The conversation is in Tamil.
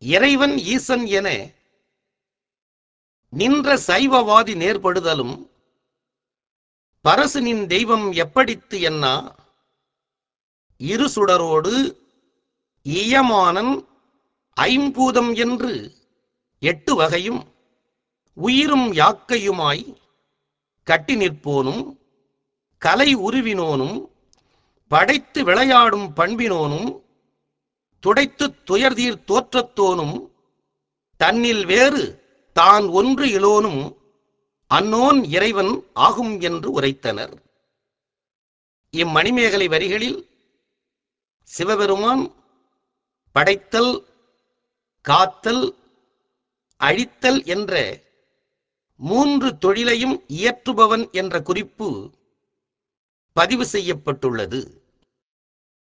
இறைவன் ஈசன் என நின்ற சைவவாதி நேர்படுதலும் பரசுனின் தெய்வம் எப்படித்து என்னா இரு சுடரோடு இயமானன் ஐம்பூதம் என்று எட்டு வகையும் உயிரும் யாக்கையுமாய் கட்டி நிற்போனும் கலை உருவினோனும் படைத்து விளையாடும் பண்பினோனும் துடைத்து துயர்தீர் தோற்றத்தோனும் தன்னில் வேறு தான் ஒன்று இலோனும் அன்னோன் இறைவன் ஆகும் என்று உரைத்தனர் இம்மணிமேகலை வரிகளில் சிவபெருமான் படைத்தல் காத்தல் அழித்தல் என்ற மூன்று தொழிலையும் இயற்றுபவன் என்ற குறிப்பு பதிவு செய்யப்பட்டுள்ளது